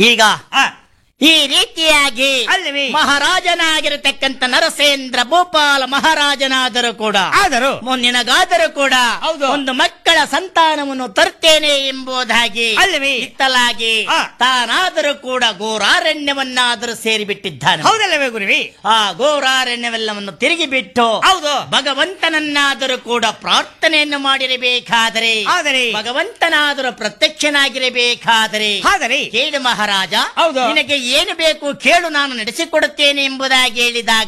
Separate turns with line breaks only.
ಈಗ
ಆ,
ಈ ರೀತಿಯಾಗಿ
ಅಲ್ಲವೇ?
ಮಹಾರಾಜನಾಗಿರತಕ್ಕಂತ ನರಸೇಂದ್ರ ಭೂಪಾಲ ಮಹಾರಾಜನಾದರೂ ಕೂಡ
ಆದರೂ
ಮುಂದಿನಗಾದರೂ ಕೂಡ
ಹೌದು.
ಒಂದು ಮಕ್ಕಳ ಸಂತಾನವನ್ನು ತರ್ತೇನೆ ಎಂಬುದಾಗಿ
ಅಲ್ಲವೇ?
ಇತ್ತಲಾಗಿ
ಆ.
ತಾನಾದರೂ ಕೂಡ ಘೋರಾರಣ್ಯವನ್ನಾದರೂ ಸೇರಿಬಿಟ್ಟಿದ್ದಾನೆ
ಹೌದಲ್ಲವೇ ಗುರುವಿ
ಆ ಘೋರಾರಣ್ಯವೆಲ್ಲವನ್ನು ತಿರುಗಿ ಬಿಟ್ಟು
ಹೌದು
ಭಗವಂತನನ್ನಾದರೂ ಕೂಡ ಪ್ರಾರ್ಥನೆಯನ್ನು ಮಾಡಿರಬೇಕಾದರೆ
ಆದರೆ
ಭಗವಂತನಾದರೂ ಪ್ರತ್ಯಕ್ಷನಾಗಿರಬೇಕಾದರೆ
ಆದರೆ
ಕೇಳು ಮಹಾರಾಜ
ಹೌದು.
ನಿನಗೆ ಏನು ಬೇಕು ಕೇಳು ನಾನು ನಡೆಸಿಕೊಡುತ್ತೇನೆ ಎಂಬುದಾಗಿ ಹೇಳಿದಾಗ